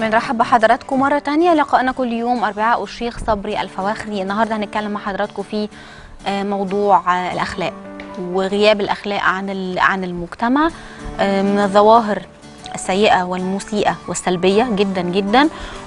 بنرحب بحضراتكم مرة تانية لقائنا كل يوم أربعاء الشيخ صبري الفواخري النهاردة هنتكلم مع حضراتكم في آه، موضوع آه، الأخلاق وغياب الأخلاق عن ال- عن المجتمع آه، من الظواهر السيئة والمسيئة والسلبية جدا جدا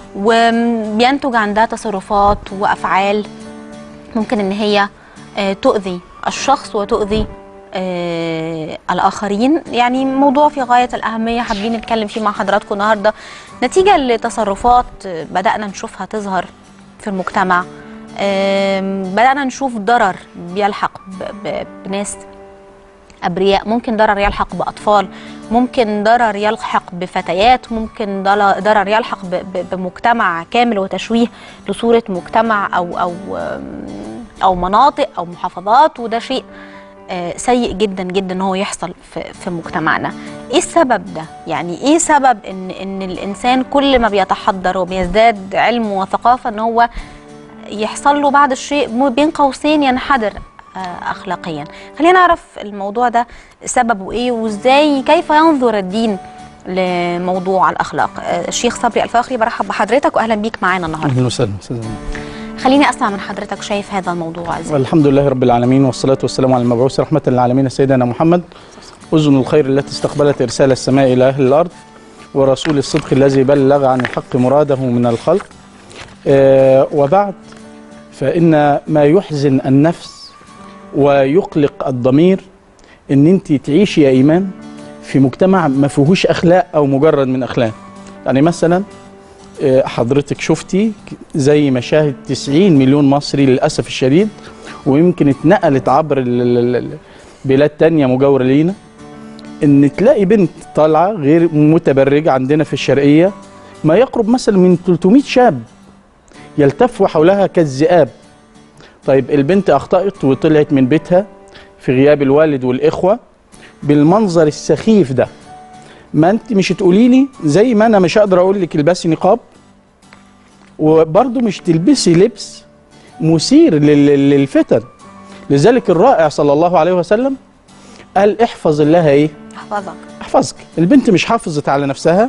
وبينتج عن ده تصرفات وأفعال ممكن إن هي آه، تؤذي الشخص وتؤذي آه، الآخرين يعني موضوع في غاية الأهمية حابين نتكلم فيه مع حضراتكم النهاردة نتيجة لتصرفات آه، بدأنا نشوفها تظهر في المجتمع آم، بدأنا نشوف ضرر بيلحق ب- ب- بناس أبرياء ممكن ضرر يلحق بأطفال ممكن ضرر يلحق بفتيات ممكن ضل- ضرر يلحق ب- ب- بمجتمع كامل وتشويه لصورة مجتمع أو أو آم، أو مناطق أو محافظات وده شيء آه، سيء جدا جدا ان هو يحصل في في مجتمعنا ايه السبب ده يعني ايه سبب ان ان الانسان كل ما بيتحضر وبيزداد علم وثقافه ان هو يحصل له بعض الشيء م- بين قوسين ينحدر آه، اخلاقيا خلينا نعرف الموضوع ده سببه ايه وازاي كيف ينظر الدين لموضوع الاخلاق آه، الشيخ صبري الفاخري برحب بحضرتك واهلا بيك معانا النهارده اهلا وسهلا استاذ خليني اسمع من حضرتك شايف هذا الموضوع ازاي والحمد لله رب العالمين والصلاه والسلام على المبعوث رحمه للعالمين سيدنا محمد اذن الخير التي استقبلت ارسال السماء الى اهل الارض ورسول الصدق الذي بلغ عن الحق مراده من الخلق آه وبعد فان ما يحزن النفس ويقلق الضمير ان انت تعيشي يا ايمان في مجتمع ما فيهوش اخلاق او مجرد من اخلاق يعني مثلا آه، حضرتك شفتي زي مشاهد 90 مليون مصري للأسف الشديد ويمكن اتنقلت عبر ال- ال- ال- بلاد تانية مجاورة لينا ان تلاقي بنت طالعة غير متبرجة عندنا في الشرقية ما يقرب مثلا من 300 شاب يلتفوا حولها كالذئاب طيب البنت أخطأت وطلعت من بيتها في غياب الوالد والإخوة بالمنظر السخيف ده ما انت مش تقولي لي زي ما انا مش هقدر اقول لك البسي نقاب وبرضه مش تلبسي لبس مثير لل- للفتن لذلك الرائع صلى الله عليه وسلم قال احفظ الله ايه احفظك احفظك البنت مش حافظت على نفسها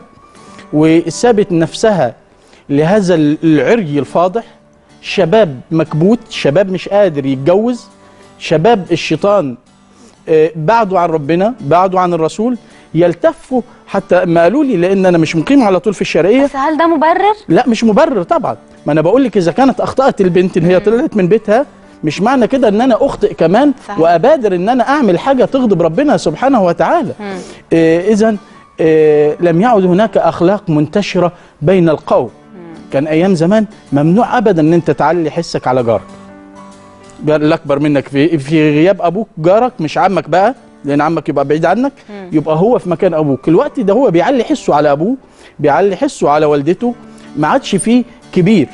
وسابت نفسها لهذا العري الفاضح شباب مكبوت شباب مش قادر يتجوز شباب الشيطان آه، بعدوا عن ربنا بعدوا عن الرسول يلتفوا حتى ما قالوا لي لان انا مش مقيم على طول في الشرقيه بس هل ده مبرر لا مش مبرر طبعا ما انا بقول لك اذا كانت اخطات البنت ان هي طلعت من بيتها مش معنى كده ان انا اخطئ كمان صحيح. وابادر ان انا اعمل حاجه تغضب ربنا سبحانه وتعالى مم. آه اذا آه لم يعد هناك اخلاق منتشره بين القوم كان ايام زمان ممنوع ابدا ان انت تعلي حسك على جارك جار الاكبر منك في في غياب ابوك جارك مش عمك بقى لان عمك يبقى بعيد عنك يبقى هو في مكان ابوك الوقت ده هو بيعلي حسه على ابوه بيعلي حسه على والدته ما عادش فيه كبير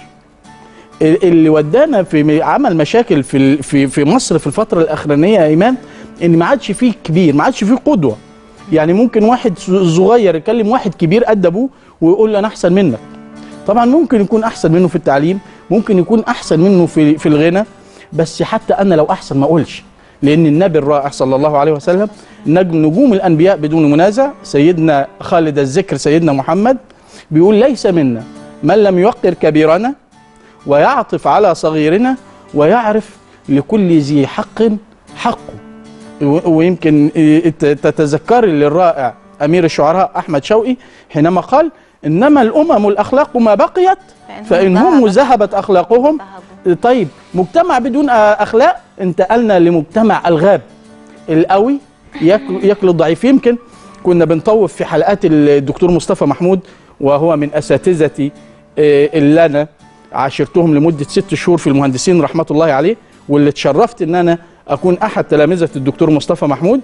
ال- اللي ودانا في م- عمل مشاكل في ال- في في مصر في الفتره الاخرانيه يا ايمان ان ما عادش فيه كبير ما عادش فيه قدوه يعني ممكن واحد ز- صغير يكلم واحد كبير قد ابوه ويقول له انا احسن منك طبعا ممكن يكون احسن منه في التعليم ممكن يكون احسن منه في في الغنى بس حتى انا لو احسن ما اقولش لان النبي الرائع صلى الله عليه وسلم نجم نجوم الانبياء بدون منازع سيدنا خالد الذكر سيدنا محمد بيقول ليس منا من لم يوقر كبيرنا ويعطف على صغيرنا ويعرف لكل ذي حق حقه و- ويمكن إيه ت- تتذكري للرائع امير الشعراء احمد شوقي حينما قال انما الامم الاخلاق ما بقيت فإنهم فان هم ذهبت. ذهبت اخلاقهم ذهبوا. طيب مجتمع بدون آه، اخلاق انتقلنا لمجتمع الغاب القوي ياكل ياكل الضعيف يمكن كنا بنطوف في حلقات الدكتور مصطفى محمود وهو من اساتذتي آه، اللي انا عاشرتهم لمده ست شهور في المهندسين رحمه الله عليه واللي اتشرفت ان انا اكون احد تلامذه الدكتور مصطفى محمود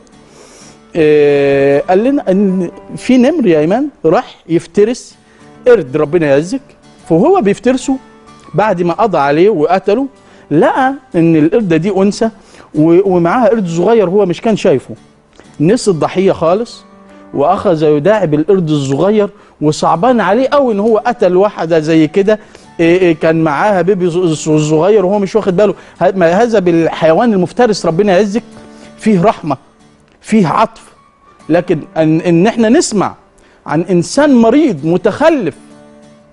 آه، قال لنا ان في نمر يا ايمان راح يفترس قرد ربنا يعزك فهو بيفترسه بعد ما قضى عليه وقتله لقى ان القرده دي انثى و- ومعاها قرد صغير هو مش كان شايفه نسي الضحيه خالص واخذ يداعب القرد الصغير وصعبان عليه قوي ان هو قتل واحده زي كده إيه إيه كان معاها بيبي ز- صغير وهو مش واخد باله ه- ما هذا بالحيوان المفترس ربنا يعزك فيه رحمه فيه عطف لكن ان, إن احنا نسمع عن انسان مريض متخلف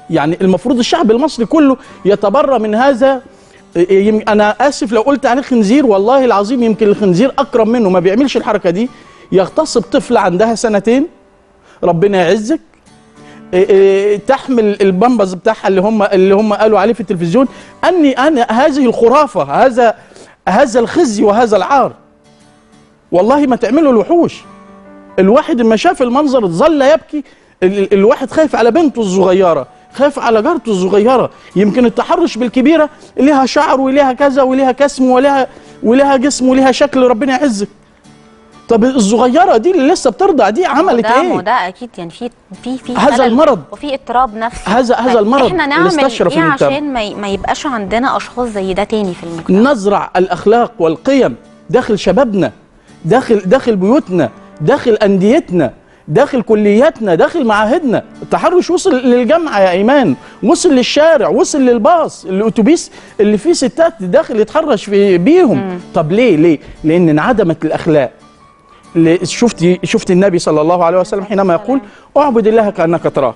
يعني المفروض الشعب المصري كله يتبرى من هذا يم- انا اسف لو قلت عليه خنزير والله العظيم يمكن الخنزير اكرم منه ما بيعملش الحركه دي يغتصب طفله عندها سنتين ربنا يعزك إيه إيه تحمل البامبز بتاعها اللي هم اللي هم قالوا عليه في التلفزيون اني انا هذه الخرافه هذا هذا الخزي وهذا العار والله ما تعملوا الوحوش الواحد لما شاف المنظر ظل يبكي ال- ال- الواحد خايف على بنته الصغيره خايف على جارته الصغيره يمكن التحرش بالكبيره ليها شعر وليها كذا وليها كسم وليها وليها جسم وليها شكل ربنا يعزك طب الصغيره دي اللي لسه بترضع دي عملت ده ما ايه ده اكيد يعني في في في هذا خلل المرض. وفي اضطراب نفسي هذا- هذا طيب المرض احنا اللي نعمل استشرف ايه المجتمع. عشان ما, ي- ما يبقاش عندنا اشخاص زي ده تاني في المجتمع نزرع الاخلاق والقيم داخل شبابنا داخل داخل بيوتنا داخل انديتنا داخل كلياتنا داخل معاهدنا التحرش وصل للجامعه يا ايمان وصل للشارع وصل للباص الاتوبيس اللي فيه ستات داخل يتحرش في بيهم طب ليه ليه لان انعدمت الاخلاق ل- شفتي شفت النبي صلى الله عليه وسلم حينما يقول اعبد الله كانك تراه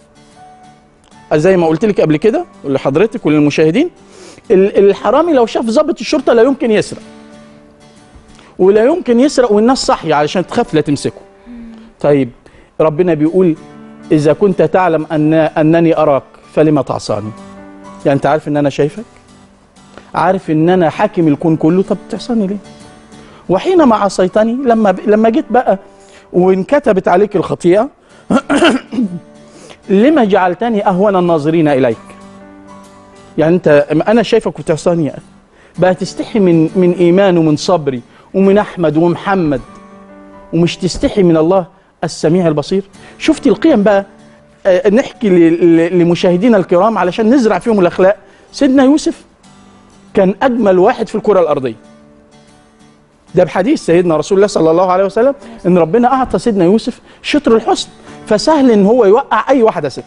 زي ما قلت لك قبل كده ولحضرتك وللمشاهدين ال- الحرامي لو شاف ضابط الشرطه لا يمكن يسرق ولا يمكن يسرق والناس صاحيه علشان تخاف لا تمسكه طيب ربنا بيقول اذا كنت تعلم ان انني اراك فلما تعصاني يعني انت عارف ان انا شايفك عارف ان انا حاكم الكون كله طب تعصاني ليه وحينما عصيتني لما ب... لما جيت بقى وانكتبت عليك الخطيئه لما جعلتني اهون الناظرين اليك يعني انت انا شايفك وبتعصاني يا اخي بقى تستحي من من ايمان ومن صبري ومن احمد ومحمد ومش تستحي من الله السميع البصير شفتي القيم بقى آه، نحكي ل- ل- لمشاهدينا الكرام علشان نزرع فيهم الاخلاق سيدنا يوسف كان اجمل واحد في الكره الارضيه ده بحديث سيدنا رسول الله صلى الله عليه وسلم ان ربنا اعطى سيدنا يوسف شطر الحسن فسهل ان هو يوقع اي واحده ست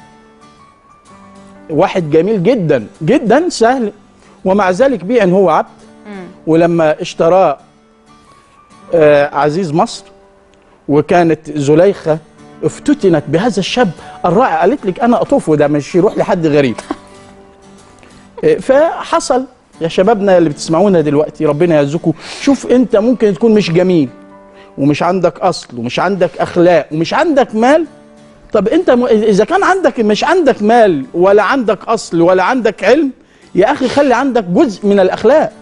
واحد جميل جدا جدا سهل ومع ذلك بيع ان هو عبد ولما اشتراه آه، عزيز مصر وكانت زليخه افتتنت بهذا الشاب الرائع قالت لك انا اطوف وده مش يروح لحد غريب آه، فحصل يا شبابنا اللي بتسمعونا دلوقتي ربنا يعزكم شوف انت ممكن تكون مش جميل ومش عندك اصل ومش عندك اخلاق ومش عندك مال طب انت م... اذا كان عندك مش عندك مال ولا عندك اصل ولا عندك علم يا اخي خلي عندك جزء من الاخلاق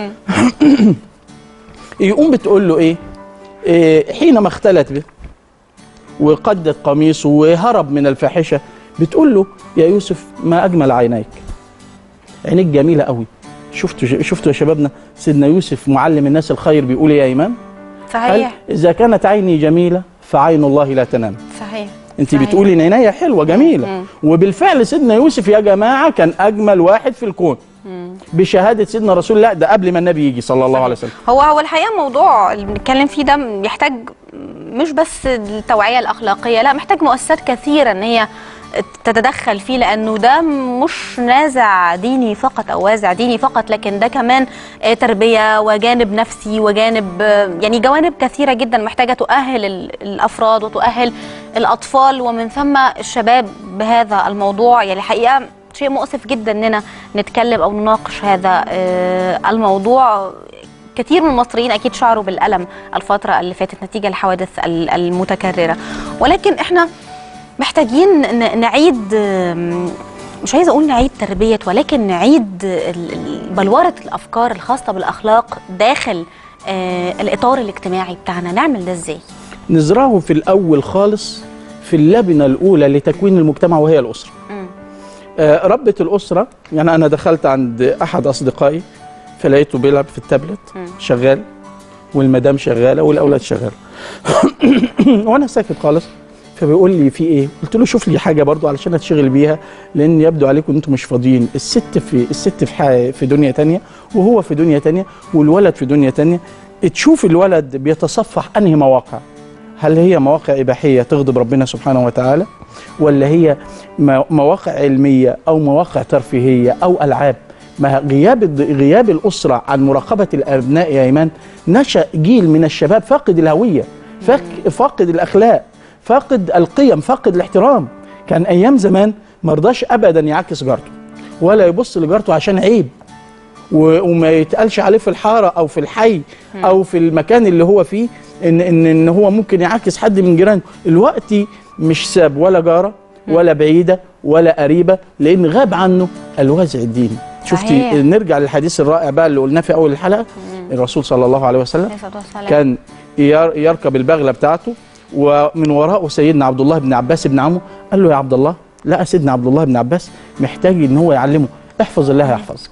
يقوم بتقول له ايه, إيه حينما اختلت به وقدت قميصه وهرب من الفاحشه بتقول له يا يوسف ما اجمل عينيك عينيك جميله قوي شفتوا شفتوا يا شبابنا سيدنا يوسف معلم الناس الخير بيقول إيه يا ايمان قال صحيح اذا كانت عيني جميله فعين الله لا تنام صحيح انت صحيح. بتقولي ان عينيا حلوه جميله مم. وبالفعل سيدنا يوسف يا جماعه كان اجمل واحد في الكون بشهاده سيدنا رسول الله ده قبل ما النبي يجي صلى الله عليه وسلم هو هو الحقيقه الموضوع اللي بنتكلم فيه ده يحتاج مش بس التوعيه الاخلاقيه لا محتاج مؤسسات كثيره ان هي تتدخل فيه لانه ده مش نازع ديني فقط او وازع ديني فقط لكن ده كمان آه، تربيه وجانب نفسي وجانب آه، يعني جوانب كثيره جدا محتاجه تؤهل ال- الافراد وتؤهل الاطفال ومن ثم الشباب بهذا الموضوع يعني الحقيقه شيء مؤسف جدا اننا نتكلم او نناقش هذا آه، الموضوع كثير من المصريين اكيد شعروا بالالم الفتره اللي فاتت نتيجه الحوادث ال- المتكرره ولكن احنا محتاجين ن- نعيد آم، مش عايزه اقول نعيد تربيه ولكن نعيد ال- ال- بلوره الافكار الخاصه بالاخلاق داخل آه، الاطار الاجتماعي بتاعنا نعمل ده ازاي نزرعه في الاول خالص في اللبنه الاولى لتكوين المجتمع وهي الاسره مم. آه، ربة الأسرة يعني أنا دخلت عند أحد أصدقائي فلقيته بيلعب في التابلت مم. شغال والمدام شغالة والأولاد شغالة وأنا ساكت خالص فبيقول لي في إيه؟ قلت له شوف لي حاجة برضو علشان أتشغل بيها لأن يبدو عليكم أنتم مش فاضيين الست في الست في ح- في دنيا تانية وهو في دنيا تانية والولد في دنيا تانية تشوف الولد بيتصفح أنهي مواقع هل هي مواقع إباحية تغضب ربنا سبحانه وتعالى ولا هي م- مواقع علمية أو مواقع ترفيهية أو ألعاب ما غياب الد- غياب الأسرة عن مراقبة الأبناء يا إيمان نشأ جيل من الشباب فاقد الهوية فاك- فاقد الأخلاق فاقد القيم فاقد الاحترام كان أيام زمان ما رضاش ابدا يعكس جارته ولا يبص لجارته عشان عيب و- وما يتقالش عليه في الحاره او في الحي او في المكان اللي هو فيه ان ان ان هو ممكن يعاكس حد من جيرانه الوقت مش ساب ولا جاره ولا بعيده ولا قريبه لان غاب عنه الوازع الديني شفتي صحيح. نرجع للحديث الرائع بقى اللي قلناه في اول الحلقه الرسول صلى الله عليه وسلم عليه الصلاة والسلام. كان ير- يركب البغله بتاعته ومن وراءه سيدنا عبد الله بن عباس بن عمه قال له يا عبد الله لقى سيدنا عبد الله بن عباس محتاج ان هو يعلمه احفظ الله يحفظك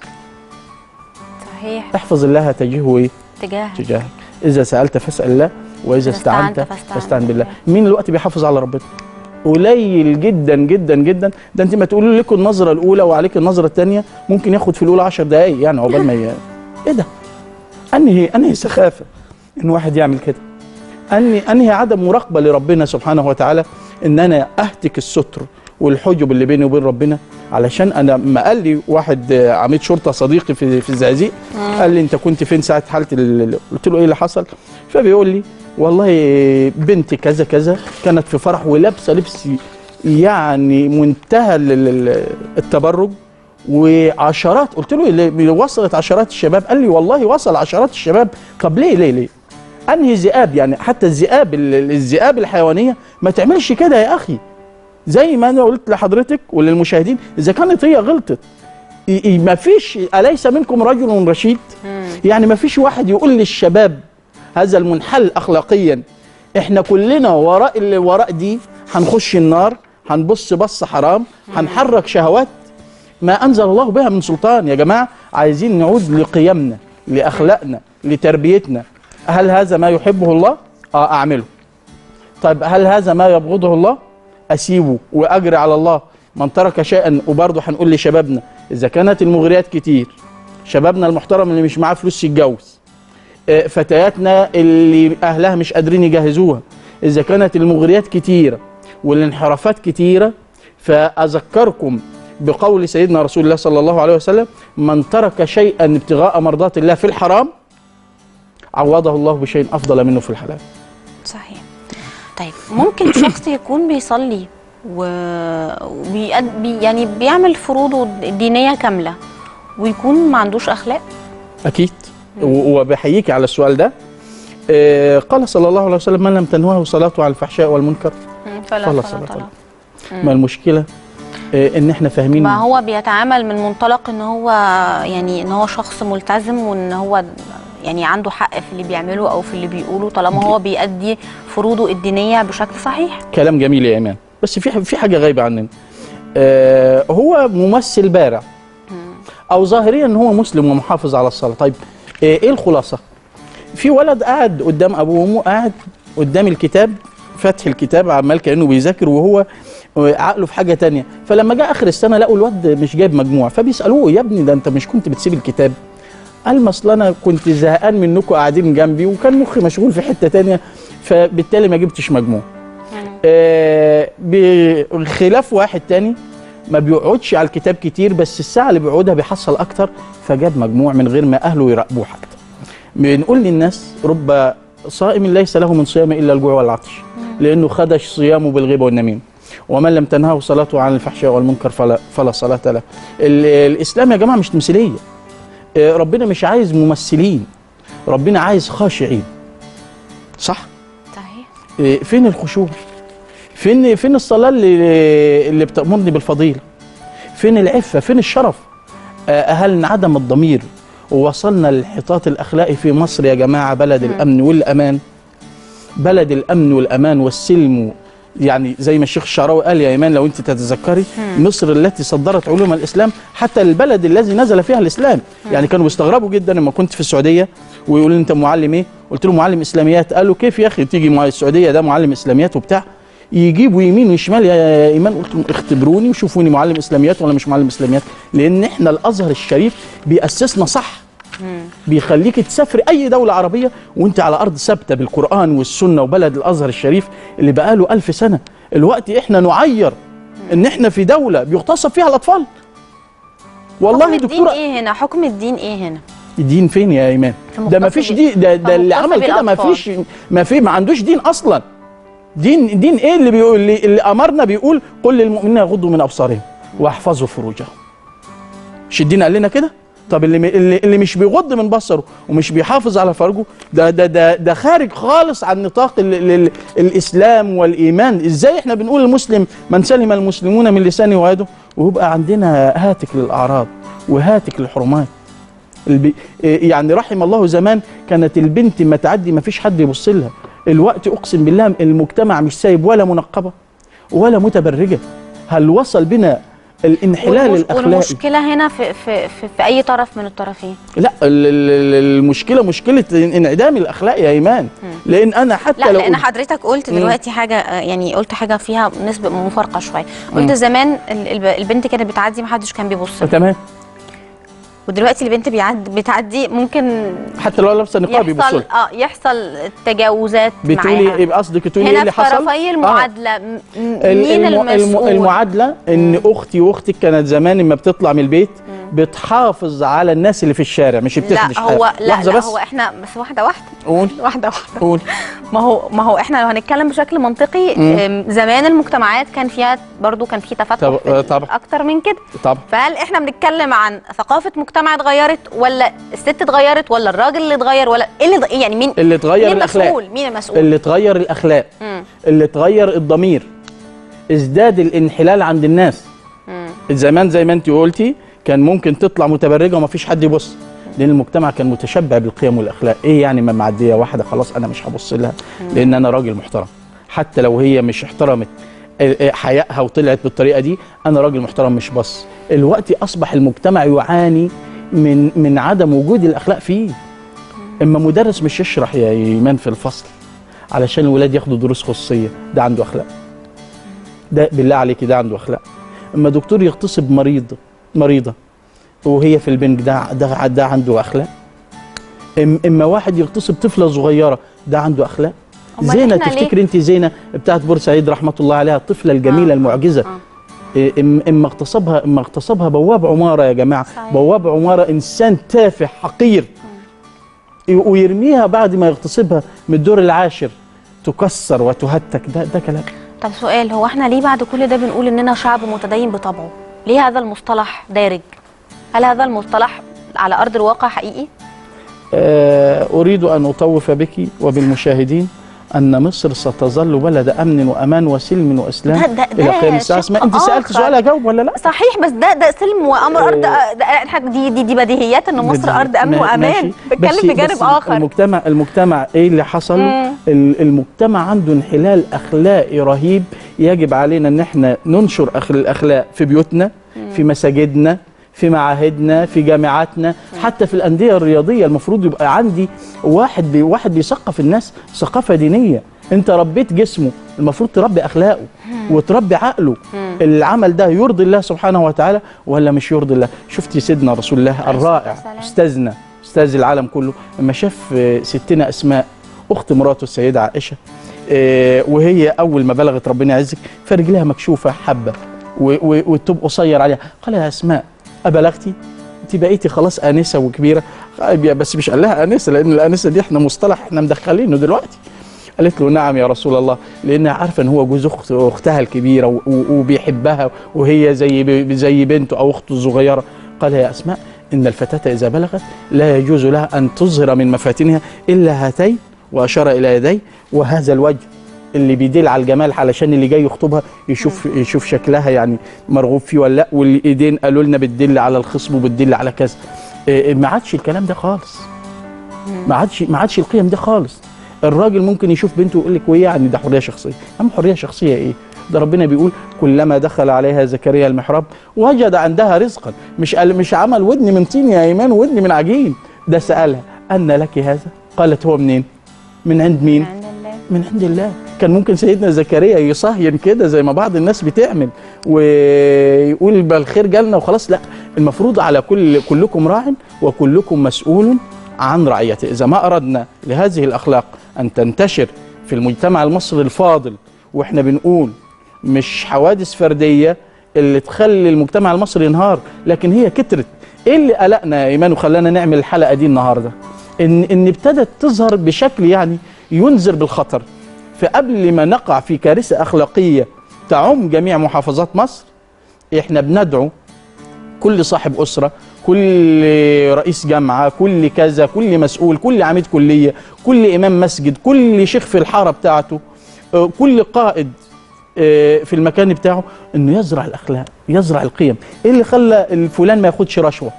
صحيح احفظ الله تجهه ايه تجاه تجاهك اذا سالت فاسال الله واذا إذا استعنت استعنت فاستعن فاستعن بالله بالله. مين الوقت بيحافظ على ربنا قليل جدا جدا جدا ده انت ما تقولوا لكم النظره الاولى وعليك النظره الثانيه ممكن ياخد في الاولى 10 دقائق يعني عقبال ما ي... ايه ده انهي انهي سخافه ان واحد يعمل كده انهي انهي عدم مراقبه لربنا سبحانه وتعالى ان انا اهتك الستر والحجب اللي بيني وبين ربنا علشان انا ما قال لي واحد آه، عميد شرطه صديقي في في الزقازيق قال لي انت كنت فين ساعه حاله ال- قلت له ايه اللي حصل فبيقول لي والله بنتي كذا كذا كانت في فرح ولابسه لبس يعني منتهى ال- ال- التبرج وعشرات قلت له اللي وصلت عشرات الشباب قال لي والله وصل عشرات الشباب طب ليه ليه ليه انهي ذئاب يعني حتى الذئاب ال- الذئاب الحيوانيه ما تعملش كده يا اخي زي ما انا قلت لحضرتك وللمشاهدين اذا كانت هي غلطت ي- ي- ما فيش اليس منكم رجل رشيد يعني ما فيش واحد يقول للشباب هذا المنحل اخلاقيا احنا كلنا وراء اللي وراء دي هنخش النار هنبص بص حرام هنحرك شهوات ما انزل الله بها من سلطان يا جماعه عايزين نعود لقيمنا لاخلاقنا لتربيتنا هل هذا ما يحبه الله اه اعمله طيب هل هذا ما يبغضه الله اسيبه واجري على الله من ترك شيئا وبرضه هنقول لشبابنا اذا كانت المغريات كتير شبابنا المحترم اللي مش معاه فلوس يتجوز آه، فتياتنا اللي اهلها مش قادرين يجهزوها اذا كانت المغريات كتيره والانحرافات كتيره فاذكركم بقول سيدنا رسول الله صلى الله عليه وسلم من ترك شيئا ابتغاء مرضات الله في الحرام عوضه الله بشيء افضل منه في الحلال صحيح طيب ممكن شخص يكون بيصلي و... وبيأد... بي... يعني بيعمل فروضه الدينية كاملة ويكون ما عندوش أخلاق اكيد و- وبحييك على السؤال ده آه، قال صلى الله عليه وسلم من لم تنوه صلاته على الفحشاء والمنكر فلا فلا صلاة صلاة له. ما المشكله آه، ان احنا فاهمين ما هو بيتعامل من منطلق ان هو يعني ان هو شخص ملتزم وان هو يعني عنده حق في اللي بيعمله او في اللي بيقوله طالما هو بيأدي فروضه الدينية بشكل صحيح كلام جميل يا ايمان بس في في حاجه غايبه عننا آه، هو ممثل بارع او ظاهريا ان هو مسلم ومحافظ على الصلاه طيب آه، ايه الخلاصه في ولد قاعد قدام ابوه وامه قاعد قدام الكتاب فاتح الكتاب عمال كانه بيذاكر وهو آه، عقله في حاجه تانية فلما جاء اخر السنه لقوا الواد مش جايب مجموع فبيسالوه يا ابني ده انت مش كنت بتسيب الكتاب قال ما اصل انا كنت زهقان منكم قاعدين جنبي وكان مخي مشغول في حته تانية فبالتالي ما جبتش مجموع آه، بخلاف واحد تاني ما بيقعدش على الكتاب كتير بس الساعة اللي بيقعدها بيحصل أكتر فجاب مجموع من غير ما أهله يراقبوه حتى بنقول للناس رب صائم ليس له من صيام إلا الجوع والعطش لأنه خدش صيامه بالغيبة والنميمة ومن لم تنهه صلاته عن الفحشاء والمنكر فلا, فلا صلاة له ال- الإسلام يا جماعة مش تمثيلية آه، ربنا مش عايز ممثلين ربنا عايز خاشعين صح؟ صحيح إيه، فين الخشوع فين فين الصلاه اللي اللي بتامرني بالفضيله فين العفه فين الشرف آه، هل انعدم الضمير ووصلنا للانحطاط الاخلاقي في مصر يا جماعه بلد الامن والامان بلد الامن والامان والسلم يعني زي ما الشيخ الشعراوي قال يا ايمان لو انت تتذكري مصر التي صدرت علوم الاسلام حتى البلد الذي نزل فيها الاسلام يعني كانوا بيستغربوا جدا لما كنت في السعوديه ويقولوا لي انت معلم ايه قلت له معلم اسلاميات قالوا كيف يا اخي تيجي مع السعوديه ده معلم اسلاميات وبتاع يجيبوا يمين وشمال يا ايمان قلت لهم اختبروني وشوفوني معلم اسلاميات ولا مش معلم اسلاميات لان احنا الازهر الشريف بيأسسنا صح بيخليك تسافر اي دوله عربيه وانت على ارض ثابته بالقران والسنه وبلد الازهر الشريف اللي بقاله ألف سنه الوقت احنا نعير ان احنا في دوله بيغتصب فيها الاطفال والله حكم الدين دكتوره ايه هنا حكم الدين ايه هنا الدين فين يا ايمان في ده ما مغتصب- فيش دين ده, ده اللي في عمل مغتصب كده ما الأطفال. فيش ما في ما عندوش دين اصلا دين دين ايه اللي بيقول اللي, اللي امرنا بيقول قل للمؤمنين يغضوا من ابصارهم واحفظوا فروجهم مش الدين قال لنا كده طب اللي اللي, اللي مش بيغض من بصره ومش بيحافظ على فرجه ده ده ده ده خارج خالص عن نطاق ال ال ال الاسلام والايمان ازاي احنا بنقول المسلم من سلم المسلمون من لسانه ويده ويبقى عندنا هاتك للاعراض وهاتك للحرمات البي يعني رحم الله زمان كانت البنت ما تعدي ما فيش حد يبص لها الوقت اقسم بالله المجتمع مش سايب ولا منقبه ولا متبرجه هل وصل بنا الانحلال والمش- الاخلاقي والمشكله هنا في في في, في اي طرف من الطرفين لا ال- ال- ال- المشكله مشكله انعدام الاخلاق يا ايمان لان انا حتى لا لو لان قلت- حضرتك قلت مم. دلوقتي حاجه آه، يعني قلت حاجه فيها نسبه مفارقه شويه قلت زمان ال- الب- البنت كانت بتعدي محدش كان بيبص لها. تمام ودلوقتي البنت بيعد بتعدي ممكن حتى لو لابسه نقاب يبص يحصل لها. اه يحصل تجاوزات بتقولي معاها يبقى قصدك تقولي ايه هنا اللي في حصل طرفي آه. المعادله م- م- ال- مين الم- الم- المسؤول المعادله ان اختي واختك كانت زمان لما بتطلع من البيت بتحافظ على الناس اللي في الشارع مش بتخدش لا هو لا, لحظه لا بس هو احنا بس واحده واحده قول واحده واحده قول ما هو ما هو احنا لو هنتكلم بشكل منطقي أم، زمان المجتمعات كان فيها برضو كان في تفتح طب- في ال- طبعا. اكتر من كده طبعا فهل احنا بنتكلم عن ثقافه مجتمع اتغيرت ولا الست اتغيرت ولا الراجل اللي اتغير ولا ايه اللي اتغ- يعني مين اللي اتغير مين الاخلاق المسؤول مين المسؤول اللي اتغير الاخلاق مم. اللي اتغير الضمير ازداد الانحلال عند الناس مم. زمان زي ما انت قلتي كان ممكن تطلع متبرجه وما فيش حد يبص لان المجتمع كان متشبع بالقيم والاخلاق ايه يعني ما معديه واحده خلاص انا مش هبص لها لان انا راجل محترم حتى لو هي مش احترمت اه، اه، حيائها وطلعت بالطريقه دي انا راجل محترم مش بص الوقت اصبح المجتمع يعاني من من عدم وجود الاخلاق فيه اما مدرس مش يشرح يا ايمان في الفصل علشان الولاد ياخدوا دروس خصوصيه ده عنده اخلاق ده بالله عليك ده عنده اخلاق اما دكتور يغتصب مريض مريضه وهي في البنك ده ده, ده عنده اخلاق إم- اما واحد يغتصب طفله صغيره ده عنده اخلاق أمال زينه إحنا ليه؟ تفتكر انت زينه بتاعت بورسعيد رحمه الله عليها الطفله الجميله آه، المعجزه آه. إيه، إم- اما اغتصبها اما اغتصبها بواب عماره يا جماعه صحيح. بواب عماره انسان تافه حقير ي- ويرميها بعد ما يغتصبها من الدور العاشر تكسر وتهتك ده ده كلام طب سؤال هو احنا ليه بعد كل ده بنقول اننا شعب متدين بطبعه ليه هذا المصطلح دارج هل هذا المصطلح على ارض الواقع حقيقي آه، أريد أن أطوف بك وبالمشاهدين أن مصر ستظل بلد أمن وأمان وسلم وإسلام ده- ده- إلى ده قيام الساعة شق اسمها أنت سألت آخر. سؤال أجاوب ولا لا؟ صحيح بس ده ده سلم وامر ارض ده دي دي, دي بديهيات ان مصر بدي- ارض امن ما- وامان ماشي. بتكلم بس- في جانب بس اخر المجتمع المجتمع إيه اللي حصل؟ مم. ال- المجتمع عنده انحلال أخلاقي رهيب يجب علينا أن احنا ننشر أخ- الأخلاق في بيوتنا في مساجدنا في معاهدنا في جامعاتنا حتى في الأندية الرياضية المفروض يبقى عندي واحد بي واحد بيثقف الناس ثقافة دينية انت ربيت جسمه المفروض تربي اخلاقه وتربي عقله العمل ده يرضي الله سبحانه وتعالى ولا مش يرضي الله شفتي سيدنا رسول الله الرائع والسلام. استاذنا استاذ العالم كله لما شاف آه، ستنا اسماء اخت مراته السيده عائشه آه، وهي اول ما بلغت ربنا يعزك فرجلها مكشوفه حبه و- و- والتوب قصير عليها قال يا اسماء ابلغتي انت بقيتي خلاص انسه وكبيره قال يا بس مش قال لها انسه لان الانسه دي احنا مصطلح احنا مدخلينه دلوقتي قالت له نعم يا رسول الله لانها عارفه ان هو جوز أخت اختها الكبيره و- و- وبيحبها وهي زي ب- زي بنته او اخته الصغيره قال يا اسماء ان الفتاه اذا بلغت لا يجوز لها ان تظهر من مفاتنها الا هاتين واشار الى يديه وهذا الوجه اللي بيدل على الجمال علشان اللي جاي يخطبها يشوف يشوف شكلها يعني مرغوب فيه ولا لا والايدين قالوا لنا بتدل على الخصم وبتدل على كذا إيه، ما عادش الكلام ده خالص ما عادش ما عادش القيم دي خالص الراجل ممكن يشوف بنته ويقول لك وإيه يعني ده حريه شخصيه يا عم حريه شخصيه ايه ده ربنا بيقول كلما دخل عليها زكريا المحراب وجد عندها رزقا مش قال مش عمل ودن من طين يا ايمان ودن من عجين ده سالها ان لك هذا قالت هو منين من عند مين عند الله من عند الله كان ممكن سيدنا زكريا يصهين كده زي ما بعض الناس بتعمل ويقول بقى الخير جالنا وخلاص لا المفروض على كل كلكم راع وكلكم مسؤول عن رعيته اذا ما اردنا لهذه الاخلاق ان تنتشر في المجتمع المصري الفاضل واحنا بنقول مش حوادث فرديه اللي تخلي المجتمع المصري ينهار لكن هي كترت ايه اللي قلقنا يا ايمان وخلانا نعمل الحلقه دي النهارده ان ان ابتدت تظهر بشكل يعني ينذر بالخطر فقبل ما نقع في كارثه اخلاقيه تعم جميع محافظات مصر احنا بندعو كل صاحب اسره كل رئيس جامعه كل كذا كل مسؤول كل عميد كليه كل امام مسجد كل شيخ في الحاره بتاعته آه، كل قائد آه، في المكان بتاعه انه يزرع الاخلاق يزرع القيم ايه اللي خلى الفلان ما ياخدش رشوه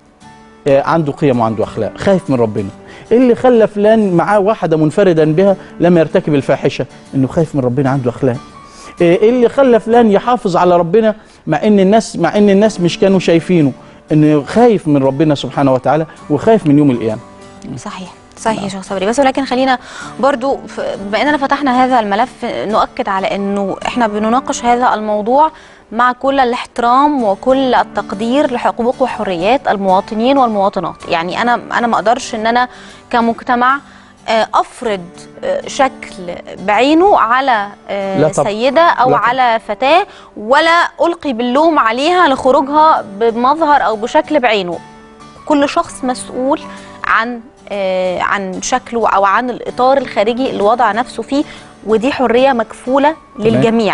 آه، عنده قيم وعنده اخلاق خايف من ربنا ايه اللي خلى فلان معاه واحده منفردا بها لما يرتكب الفاحشه انه خايف من ربنا عنده اخلاق ايه اللي خلى فلان يحافظ على ربنا مع ان الناس مع ان الناس مش كانوا شايفينه انه خايف من ربنا سبحانه وتعالى وخايف من يوم القيامه صحيح صحيح يا شيخ صبري بس ولكن خلينا برضو ف- بما اننا فتحنا هذا الملف نؤكد على انه احنا بنناقش هذا الموضوع مع كل الاحترام وكل التقدير لحقوق وحريات المواطنين والمواطنات يعني انا انا ما اقدرش ان انا كمجتمع آه، افرض آه، شكل بعينه على آه، لا طبعا. سيده او لا طبعا. على فتاه ولا القي باللوم عليها لخروجها بمظهر او بشكل بعينه كل شخص مسؤول عن آه، عن شكله او عن الاطار الخارجي اللي وضع نفسه فيه ودي حريه مكفوله للجميع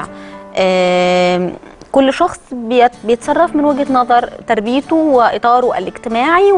آم، كل شخص بيت- بيتصرف من وجهه نظر تربيته واطاره الاجتماعي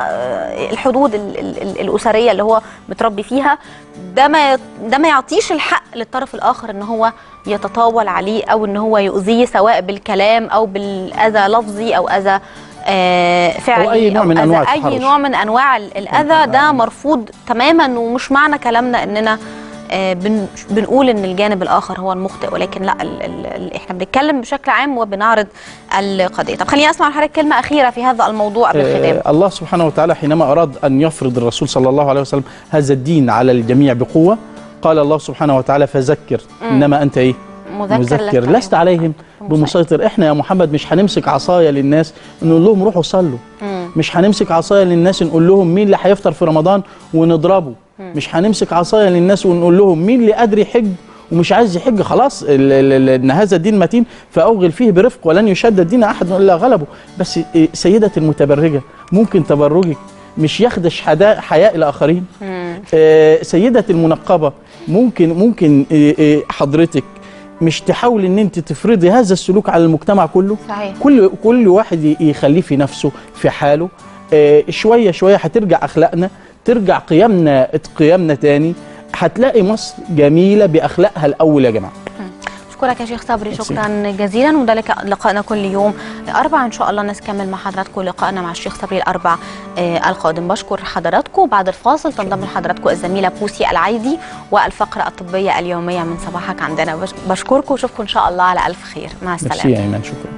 والحدود ال- ال- ال- الاسريه اللي هو متربي فيها ده ما ده ما يعطيش الحق للطرف الاخر ان هو يتطاول عليه او ان هو يؤذيه سواء بالكلام او بالاذى لفظي او اذى آه، فعلي أو أي نوع من أذى- أنواع اي التحرش. نوع من انواع ال- الاذى ده مرفوض تماما ومش معنى كلامنا اننا آه، بن بنقول ان الجانب الاخر هو المخطئ ولكن لا ال ال ال احنا بنتكلم بشكل عام وبنعرض القضيه طب خليني اسمع من حضرتك كلمه اخيره في هذا الموضوع قبل الختام آه، الله سبحانه وتعالى حينما أراد أن يفرض الرسول صلى الله عليه وسلم هذا الدين على الجميع بقوة قال الله سبحانه وتعالى فذكر إنما أنت إيه مذكر, مذكر لست عليهم بمسيطر احنا يا محمد مش هنمسك عصايه للناس نقول لهم روحوا صلوا مم. مش هنمسك عصايه للناس نقول لهم مين اللي هيفطر في رمضان ونضربه مش هنمسك عصايه للناس ونقول لهم مين اللي قادر يحج ومش عايز يحج خلاص ال- ال- ال- ان هذا الدين متين فاوغل فيه برفق ولن يشدد دين احد الا غلبه بس إيه، سيده المتبرجه ممكن تبرجك مش يخدش حدا- حياء الاخرين مم. آه، سيدة المنقبة ممكن ممكن آه، آه، حضرتك مش تحاول ان انت تفرضي هذا السلوك على المجتمع كله صحيح كل كل واحد ي- يخليه في نفسه في حاله آه، شويه شويه هترجع اخلاقنا ترجع قيمنا قيمنا تاني هتلاقي مصر جميله باخلاقها الاول يا جماعه اشكرك يا شيخ صبري ميرسي. شكرا جزيلا وده لك- لقائنا كل يوم الاربع ان شاء الله نكمل مع حضراتكم لقائنا مع الشيخ صبري الاربع آه القادم بشكر حضراتكم بعد الفاصل تنضم لحضراتكم الزميله بوسي العايدي والفقره الطبيه اليوميه من صباحك عندنا بش- بشكركم واشوفكم ان شاء الله على الف خير مع ميرسي السلامه يا ايمان شكرا